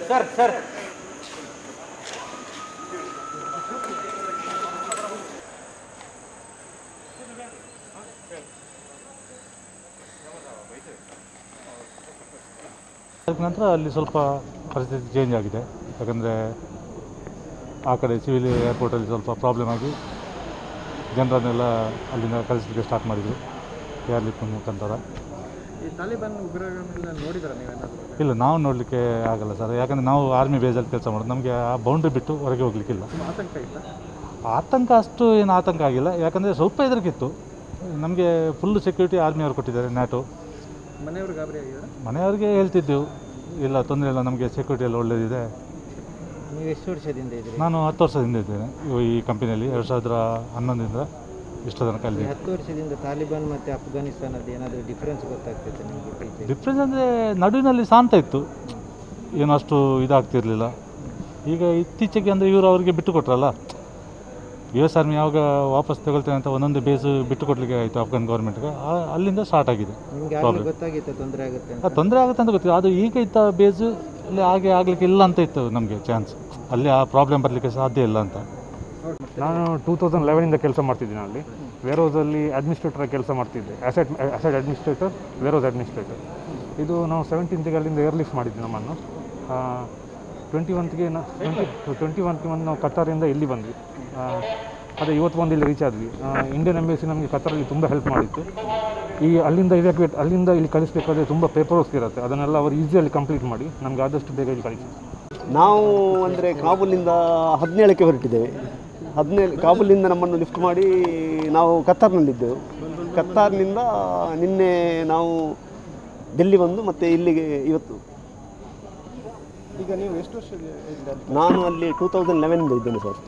Sir sir ಅದಕ್ಕೆ ನಂತರ ಅಲ್ಲಿ ಸ್ವಲ್ಪ ಪರಿಸ್ಥಿತಿ ಚೇಂಜ್ ಆಗಿದೆ ಯಾಕಂದರೆ ಆ ಕಡೆ ಸಿವಿಲ್ ಏರ್ಪೋರ್ಟಲ್ಲಿ ಸ್ವಲ್ಪ ಪ್ರಾಬ್ಲಮ್ ಆಗಿ ಜನರನ್ನೆಲ್ಲ ಅಲ್ಲಿಂದ ಕಳಿಸಲಿಕ್ಕೆ ಸ್ಟಾರ್ಟ್ ಮಾಡಿದರು ಏರ್ ಲಿಫ್ಟ್ ಮುಖಾಂತರ ಈ ತಾಲಿಬಾನ್ ಉಗ್ರಗಳನ್ನೆಲ್ಲ ನೋಡಿದ್ರ ನೀವೇನಾದರೂ ಇಲ್ಲ ನಾವು ನೋಡಲಿಕ್ಕೆ ಆಗಲ್ಲ ಸರ್ ಯಾಕಂದರೆ ನಾವು ಆರ್ಮಿ ಬೇಸಲ್ಲಿ ಕೆಲಸ ಮಾಡೋದು ನಮಗೆ ಆ ಬೌಂಡ್ರಿ ಬಿಟ್ಟು ಹೊರಗೆ ಹೋಗ್ಲಿಕ್ಕಿಲ್ಲ ಆತಂಕ ಇತ್ತ ಆತಂಕ ಅಷ್ಟು ಏನು ಆತಂಕ ಆಗಿಲ್ಲ ಯಾಕಂದರೆ ಸ್ವಲ್ಪ ಹೆದರಿಕಿತ್ತು ನಮಗೆ ಫುಲ್ ಸೆಕ್ಯೂರಿಟಿ ಆರ್ಮಿಯವರು ಕೊಟ್ಟಿದ್ದಾರೆ ನ್ಯಾಟೋ ಮನೆಯವರು ಗಾಬರಿ ಆಗಿದ್ದಾರೆ ಮನೆಯವರಿಗೆ ಹೇಳ್ತಿದ್ದೆವು ಇಲ್ಲ ತೊಂದರೆ ಇಲ್ಲ ನಮಗೆ ಸೆಕ್ಯೂರಿಟಿ ಎಲ್ಲ ಒಳ್ಳೆಯದಿದೆ ನೀವು ಎಷ್ಟು ವರ್ಷದಿಂದ ಇದ್ರಿ ನಾನು ಹತ್ತು ವರ್ಷದಿಂದ ಇದ್ದೇನೆ ಇವ- ಈ ಕಂಪನಿಯಲ್ಲಿ ಎರಡು ಸಾವಿರದ ಹನ್ನೊಂದರಿಂದ ಇಷ್ಟು ತನಕ ಅಲ್ಲಿ ಹತ್ತು ವರ್ಷದಿಂದ ತಾಲಿಬಾನ್ ಮತ್ತು ಅಫ್ಘಾನಿಸ್ತಾನದ ಏನಾದರೂ ಡಿಫ್ರೆನ್ಸ್ ಗೊತ್ತಾಗ್ತೈತೆ ನಿಮಗೆ ಇತ್ತೀಚೆಗೆ ಡಿಫ್ರೆನ್ಸ್ ಅಂದರೆ ನಡುವಿನಲ್ಲಿ ಶಾಂತ ಇತ್ತು ಏನು ಅಷ್ಟು ಇದಾಗ್ತಿರಲಿಲ್ಲ ಈಗ ಇತ್ತೀಚೆಗೆ ಅಂದರೆ ಇವರು ಅವರಿಗೆ ಬಿಟ್ಟು ಕೊಟ್ರಲ್ಲ ಯು ಎಸ್ ಆರ್ಮಿ ಯಾವಾಗ ವಾಪಸ್ ತಗೊಳ್ತೇನೆ ಅಂತ ಒಂದೊಂದು ಬೇಸು ಬಿಟ್ಟು ಕೊಡಲಿಕ್ಕೆ ಆಯಿತು ಅಫ್ಘಾನ್ ಗೌರ್ಮೆಂಟ್ಗೆ ಅಲ್ಲಿಂದ ಸ್ಟಾರ್ಟ್ ಆಗಿದೆ ನಿಮ್ಗೆ ಆಗಲೇ Problem. ಗೊತ್ತಾಗಿತ್ತು ತೊಂದರೆ ಆಗುತ್ತೆ ಅಂತ ಅದು ತೊಂದರೆ ಆಗುತ್ತೆ ಅಂತ ಗೊತ್ತಿಲ್ಲ ಅದು ಈಗ ಇದ್ದ ಬೇಸು ಅಲ್ಲಿ ಹಾಗೆ ಆಗಲಿಕ್ಕೆ ಇಲ್ಲ ಅಂತ ಇತ್ತು ನಮಗೆ ಚಾನ್ಸ್ ಅಲ್ಲಿ ಆ ಪ್ರಾಬ್ಲಮ್ ಬರಲಿಕ್ಕೆ ಸಾಧ್ಯ ಇಲ್ಲ ಅಂತ ನಾನು ಟೂ ತೌಸಂಡ್ ಲೆವೆನಿಂದ ಕೆಲಸ ಮಾಡ್ತಿದ್ದೀನಿ ಅಲ್ಲಿ ವೇರೋಸಲ್ಲಿ ಅಡ್ಮಿನಿಸ್ಟ್ರೇಟರ್ ಕೆಲಸ ಮಾಡ್ತಿದ್ದೆ ಅಸೆಟ್ ಅಸೆಟ್ ಅಡ್ಮಿನಿಸ್ಟ್ರೇಟರ್ ವೇರೋಸ್ ಅಡ್ಮಿನಿಸ್ಟ್ರೇಟರ್ ಇದು ನಾವು ಸೆವೆಂಟೀನ್ತ್ಗೆ ಅಲ್ಲಿಂದ ಏರ್ ಲಿಫ್ಟ್ ಮಾಡಿದ್ವಿ ನಮ್ಮನ್ನು ಟ್ವೆಂಟಿ ಒನ್ತ್ಗೆ ಟ್ವೆಂಟಿ ಟ್ವೆಂಟಿ ಒನ್ಗೆ ಒಂದು ನಾವು ಕತ್ತಾರಿಂದ ಇಲ್ಲಿ ಬಂದ್ವಿ ಆ, ಅದೇ ಇವತ್ತು ಬಂದು ಇಲ್ಲಿ ರೀಚ್ ಆದ್ವಿ ಇಂಡಿಯನ್ ಎಂಬೆಸಿ ನಮಗೆ ಕತ್ತರಲ್ಲಿ ತುಂಬ ಹೆಲ್ಪ್ ಮಾಡಿತ್ತು ಈ ಅಲ್ಲಿಂದ ಇವ್ಯಾಕ್ಯುವೇಟ್ ಅಲ್ಲಿಂದ ಇಲ್ಲಿ ಕಳಿಸ್ಬೇಕಾದ್ರೆ ತುಂಬ ಪೇಪರ್ ವರ್ಕ್ಸ್ ಇರುತ್ತೆ ಅದನ್ನೆಲ್ಲ ಅವರು ಈಸಿಯಲ್ಲಿ ಕಂಪ್ಲೀಟ್ ಮಾಡಿ ನಮಗೆ ಆದಷ್ಟು ಬೇಗ ಇಲ್ಲಿ ಕಳಿಸಿ ನಾವು ಅಂದರೆ ಕಾಬೂಲಿಂದ ಹದಿನೇಳಕ್ಕೆ ಹೊರಟಿದ್ದೇವೆ ಹದಿನೇಳು ಕಾಬೂಲಿಂದ ನಮ್ಮನ್ನು ಲಿಫ್ಟ್ ಮಾಡಿ ನಾವು ಕತ್ತಾರ್ನಲ್ಲಿದ್ದೆವು ಕತ್ತಾರ್ನಿಂದ ನಿನ್ನೆ ನಾವು ಡೆಲ್ಲಿ ಬಂದು ಮತ್ತೆ ಇಲ್ಲಿಗೆ ಇವತ್ತು ಈಗ ನೀವು ಎಷ್ಟು ವರ್ಷ ನಾನು ಅಲ್ಲಿ ಟೂ ತೌಸಂಡ್ ಲೆವೆನಿಂದ ಇದ್ದೇನೆ ಸರ್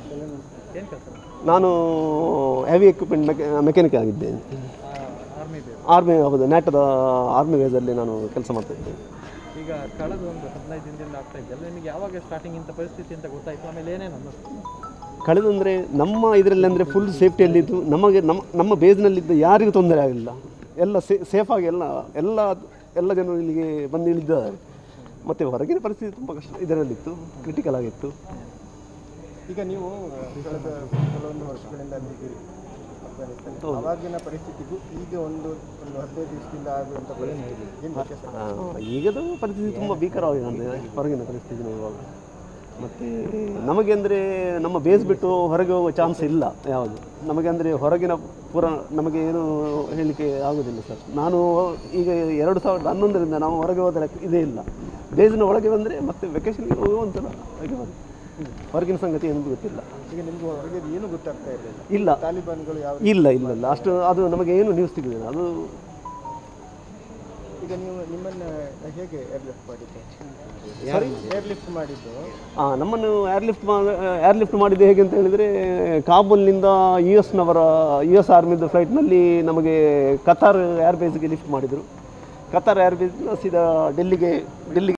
ನಾನು ಹೆವಿ ಎಕ್ವಿಪ್ಮೆಂಟ್ ಮೆಕೆ ಮೆಕ್ಯಾನಿಕ್ ಆಗಿದ್ದೇನೆ ಆರ್ಮಿ ಬೇಕು ಆರ್ಮಿ ಹೌದು ನ್ಯಾಟದ ಆರ್ಮಿ ಬೇಸಲ್ಲಿ ನಾನು ಕೆಲಸ ಮಾಡ್ತಾ ಇದ್ದೇನೆ ಈಗ ಕಳೆದ ಒಂದು ಹದಿನೈದು ದಿನದಿಂದ ಆಗ್ತಾ ಇದೆಯಲ್ಲ ನಿಮಗೆ ಯಾವಾಗ ಸ್ಟಾರ್ಟಿಂಗ್ ಇಂಥ ಪರಿಸ್ಥಿತಿ ಅಂತ ಗೊತ್ತಾಯ್ತು ಆಮೇಲೆ ಏನೇನು ಅನ್ನಿಸ್ತು ಕಳೆದಂದರೆ ನಮ್ಮ ಇದರಲ್ಲಿ ಅಂದರೆ ಫುಲ್ ಸೇಫ್ಟಿಯಲ್ಲಿದ್ದು ನಮಗೆ ನಮ್ಮ ನಮ್ಮ ಬೇಸ್ನಲ್ಲಿದ್ದ ಯಾರಿಗೂ ತೊಂದರೆ ಆಗಲಿಲ್ಲ ಎಲ್ಲ ಸೇ ಸೇಫಾಗಿ ಎಲ್ಲ ಎಲ್ಲ ಎಲ್ಲ ಜನರು ಇಲ್ಲಿಗೆ ಬಂದು ಇಳಿದಿದ್ದಾರೆ ಮತ್ತು ಹೊರಗಿನ ಪರಿಸ್ಥಿತಿ ತುಂಬ ಕಷ್ಟ ಇದರಲ್ಲಿತ್ತು ಕ್ರಿಟಿಕಲ್ ಆಗಿತ್ತು ಈಗ ನೀವು ಕಳೆದ ಕೆಲವೊಂದು ವರ್ಷಗಳಿಂದ ಅಲ್ಲಿದ್ದೀರಿ ಅಫ್ಘಾನಿಸ್ತಾನ ಅವಾಗಿನ ಪರಿಸ್ಥಿತಿಗೂ ಈಗ ಒಂದು ಒಂದು ಹದಿನೈದು ದಿವಸದಿಂದ ಆಗುವಂಥ ಪರಿಸ್ಥಿತಿ ಏನು ವ್ಯತ್ಯಾಸ ಆ, ಈಗದ ಪರಿಸ್ಥಿತಿ ತುಂಬ ಭೀಕರವಾಗಿದೆ ಅಂದರೆ ಹೊರಗಿನ ಪರಿಸ್ಥಿತಿ ನೋಡುವಾಗ ಮತ್ತು ನಮಗೆ ಅಂದರೆ ನಮ್ಮ ಬೇಸ್ ಬಿಟ್ಟು ಹೊರಗೆ ಹೋಗೋ ಚಾನ್ಸ್ ಇಲ್ಲ ಯಾವುದು ನಮಗೆ ಅಂದರೆ ಹೊರಗಿನ ಪೂರ ನಮಗೆ ಏನು ಹೇಳಲಿಕ್ಕೆ ಆಗೋದಿಲ್ಲ ಸರ್ ನಾನು ಈಗ ಎರಡು ಸಾವಿರದ ಹನ್ನೊಂದರಿಂದ ನಾವು ಹೊರಗೆ ಹೋದರೆ ಇದೇ ಇಲ್ಲ ಬೇಸಿನ ಒಳಗೆ ಬಂದರೆ ಮತ್ತೆ ವೆಕೇಷನ್ಗೆ ಹೋಗುವಂತ ಹಾಗೆ ಬಂದು ಹೊರಗಿನ ಸಂಗತಿ ಏನು ಗೊತ್ತಿಲ್ಲ ಈಗ ನಿಮ್ಗೆ ಹೊರಗೆ ಏನು ಗೊತ್ತಾಗ್ತಾ ಇರಲಿಲ್ಲ ಇಲ್ಲ ತಾಲಿಬಾನ್ಗಳು ಯಾವ ಇಲ್ಲ ಇಲ್ಲ ಇಲ್ಲ ಅಷ್ಟು ಅದು ನಮಗೆ ಏನು ನ್ಯೂಸ್ ಸಿಗುದಿಲ್ಲ ಅದು ಈಗ ನೀವು ನಿಮ್ಮನ್ನು ಹೇಗೆ ಏರ್ ಲಿಫ್ಟ್ ಮಾಡಿದ್ದು ಏರ್ ಲಿಫ್ಟ್ ಮಾಡಿದ್ದು ಆ, ನಮ್ಮನ್ನು ಏರ್ ಲಿಫ್ಟ್ ಏರ್ ಲಿಫ್ಟ್ ಮಾಡಿದ್ದು ಹೇಗೆ ಅಂತ ಹೇಳಿದರೆ ಕಾಬೂಲ್ನಿಂದ ಯು ಎಸ್ನವರ ಯು ಎಸ್ ಆರ್ಮಿದು ಫ್ಲೈಟ್ನಲ್ಲಿ ನಮಗೆ ಕತಾರ್ ಏರ್ ಬೇಸ್ಗೆ ಲಿಫ್ಟ್ ಮಾಡಿದರು ಕತಾರ್ ಏರ್ ಬೇಸ್ನ ಸೀದಾ ಡೆಲ್ಲಿಗೆ ಡೆಲ್ಲಿಗೆ